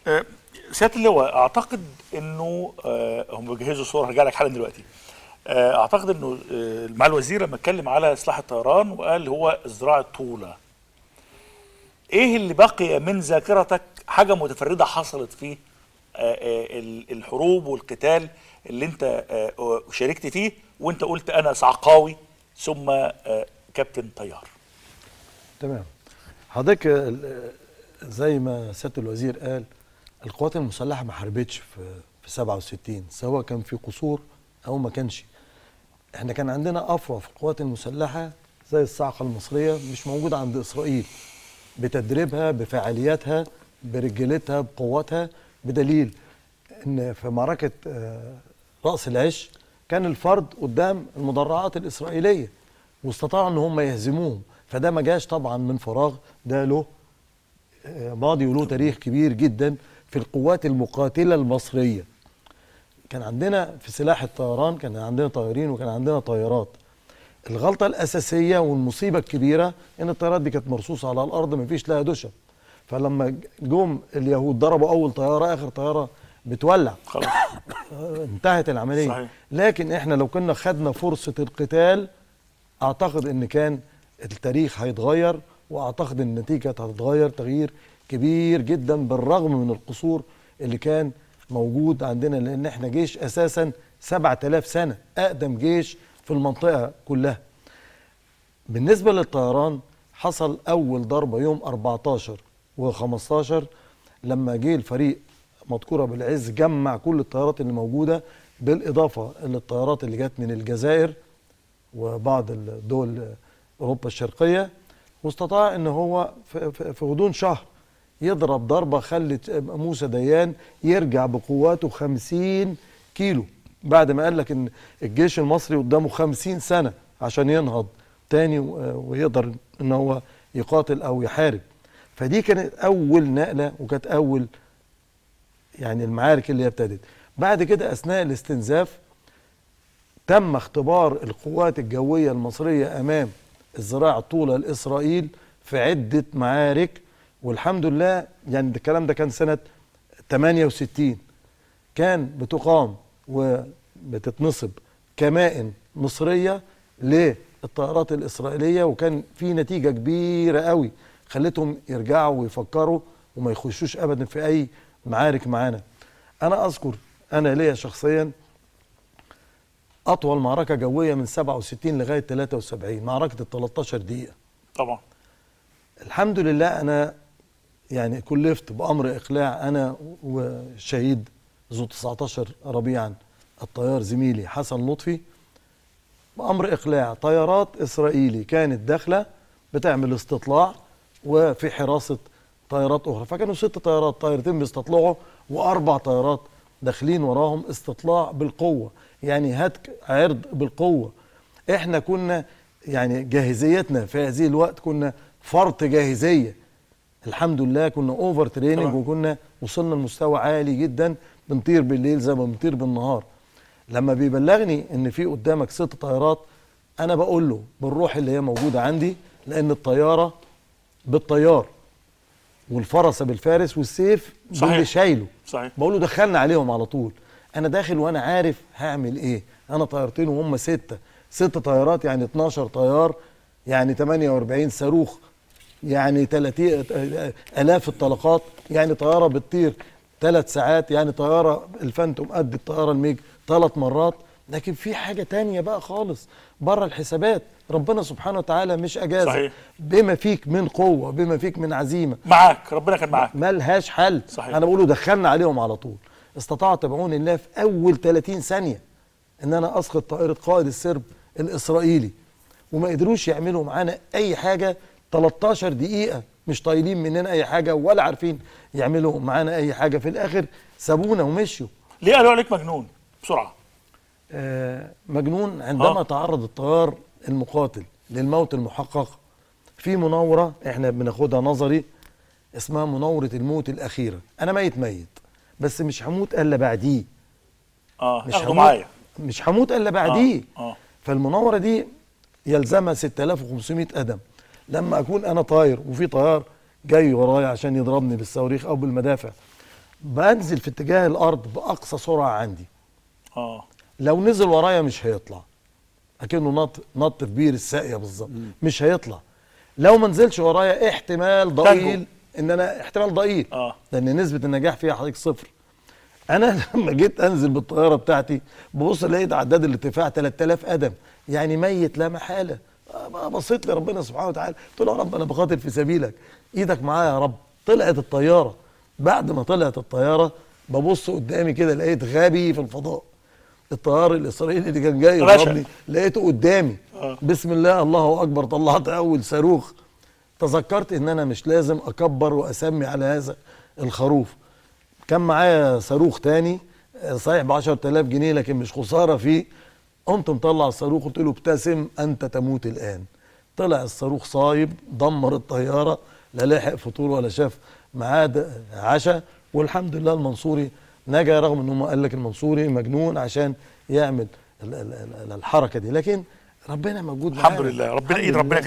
آه، سياده اللواء اعتقد انه آه، هم بيجهزوا صور هرجع لك حالا دلوقتي آه، اعتقد انه آه، مع الوزير لما اتكلم على سلاح الطيران وقال هو زراعه طوله ايه اللي بقي من ذاكرتك حاجه متفرده حصلت في آه، آه، ال- الحروب والقتال اللي انت آه، آه، شاركت فيه وانت قلت انا صعقاوي ثم آه، كابتن طيار تمام حضرتك ال- زي ما سياده الوزير قال القوات المسلحه ما حاربتش في في 67 سواء كان في قصور او ما كانش احنا كان عندنا افوى في القوات المسلحه زي الصاعقه المصريه مش موجوده عند اسرائيل بتدريبها بفعالياتها برجالتها بقواتها بدليل ان في معركه آه، راس العش كان الفرد قدام المدرعات الاسرائيليه واستطاعوا ان هم يهزموهم فده ما جاش طبعا من فراغ ده له آه، ماضي وله تاريخ كبير جدا في القوات المقاتله المصريه كان عندنا في سلاح الطيران كان عندنا طيارين وكان عندنا طيارات الغلطه الاساسيه والمصيبه الكبيره ان الطيارات دي كانت مرصوصه على الارض ما فيش لها دشم فلما جم اليهود ضربوا اول طياره اخر طياره بتولع خلاص انتهت العمليه صحيح. لكن احنا لو كنا خدنا فرصه القتال اعتقد ان كان التاريخ هيتغير واعتقد ان النتيجه هتتغير تغيير كبير جدا بالرغم من القصور اللي كان موجود عندنا لان احنا جيش اساسا 7000 سنه اقدم جيش في المنطقه كلها بالنسبه للطيران حصل اول ضربه يوم 14 و15 لما جه الفريق مذكوره بالعز جمع كل الطيارات اللي موجوده بالاضافه للطيارات اللي جت من الجزائر وبعض الدول اوروبا الشرقيه واستطاع ان هو في- في في غضون شهر يضرب ضربه خلت موسى ديان يرجع بقواته 50 كيلو بعد ما قال لك ان الجيش المصري قدامه 50 سنه عشان ينهض تاني و- ويقدر ان هو يقاتل او يحارب فدي كانت اول نقله وكانت اول يعني المعارك اللي هي ابتدت بعد كده اثناء الاستنزاف تم اختبار القوات الجويه المصريه امام الذراع طول الاسرائيل في عده معارك والحمد لله يعني ده الكلام ده كان سنه 68 كان بتقام وبتتنصب كمائن مصريه للطائرات الاسرائيليه وكان في نتيجه كبيره قوي خلتهم يرجعوا ويفكروا وما يخشوش ابدا في اي معارك معانا انا اذكر انا ليا شخصيا اطول معركه جويه من 67 لغايه 73 معركه ال 13 دقيقه طبعا الحمد لله انا يعني كلفت بامر اقلاع انا وشهيد ذو 19 ربيعا الطيار زميلي حسن لطفي بامر اقلاع طيارات اسرائيلي كانت داخله بتعمل استطلاع وفي حراسه طيارات اخرى فكانوا ست طيارات طيارتين بيستطلعوا واربع طيارات داخلين وراهم استطلاع بالقوه يعني هتك عرض بالقوه احنا كنا يعني جاهزيتنا في هذه الوقت كنا فرط جاهزيه الحمد لله كنا اوفر تريننج طبعا. وكنا وصلنا لمستوى عالي جدا بنطير بالليل زي ما بنطير بالنهار لما بيبلغني ان في قدامك ست طيارات انا بقول له بالروح اللي هي موجوده عندي لان الطياره بالطيار والفرس بالفارس والسيف صحيح. باللي شايله صحيح بقول له دخلنا عليهم على طول انا داخل وانا عارف هعمل ايه انا طيارتين وهم ستة ست طيارات يعني 12 طيار يعني 48 صاروخ يعني 30 الاف الطلقات يعني طياره بتطير ثلاث ساعات يعني طياره الفانتوم قد الطياره الميج ثلاث مرات لكن في حاجه تانية بقى خالص بره الحسابات ربنا سبحانه وتعالى مش اجازه صحيح. بما فيك من قوه بما فيك من عزيمه معاك ربنا كان معاك ملهاش حل صحيح. انا بقوله دخلنا عليهم على طول استطعت بعون الله في اول 30 ثانيه ان انا اسقط طائره قائد السرب الاسرائيلي وما قدروش يعملوا معانا اي حاجه 13 دقيقه مش طايلين مننا اي حاجه ولا عارفين يعملوا معانا اي حاجه في الاخر سابونا ومشوا ليه قالوا عليك مجنون بسرعه آه، مجنون عندما آه. تعرض الطيار المقاتل للموت المحقق في مناورة احنا بناخدها نظري اسمها مناورة الموت الأخيرة أنا ميت ميت بس مش هموت إلا بعديه اه مش اخده هموت معايا مش هموت إلا بعديه اه, آه. فالمناورة دي يلزمها 6500 قدم لما أكون أنا طاير وفي طيار جاي ورايا عشان يضربني بالصواريخ أو بالمدافع بنزل في اتجاه الارض باقصى سرعه عندي اه لو نزل ورايا مش هيطلع اكنه نط نط في بير الساقيه بالظبط مش هيطلع لو ما نزلش ورايا احتمال ضئيل ان انا احتمال ضئيل آه. لان نسبه النجاح فيها حضرتك صفر انا لما جيت انزل بالطياره بتاعتي ببص لقيت عداد الارتفاع 3000 قدم يعني ميت لا محاله آه، بصيت لربنا سبحانه وتعالى قلت له يا رب انا بقاتل في سبيلك ايدك معايا يا رب طلعت الطياره بعد ما طلعت الطياره ببص قدامي كده لقيت غبي في الفضاء الطيار الاسرائيلي اللي كان جاي رشا. يضربني لقيته قدامي آه. بسم الله الله اكبر طلعت اول صاروخ تذكرت ان انا مش لازم اكبر واسمي على هذا الخروف كان معايا صاروخ تاني آه، صحيح ب 10000 جنيه لكن مش خساره فيه قمت مطلع الصاروخ قلت له ابتسم انت تموت الان طلع الصاروخ صايب دمر الطياره لا لحق فطور ولا شاف ميعاد عشاء والحمد لله المنصوري نجا رغم ان هم قال لك المنصوري مجنون عشان يعمل ال- ال- ال- الحركه دي لكن ربنا موجود الحمد معانا. لله ربنا الحمد ايد ربنا لله.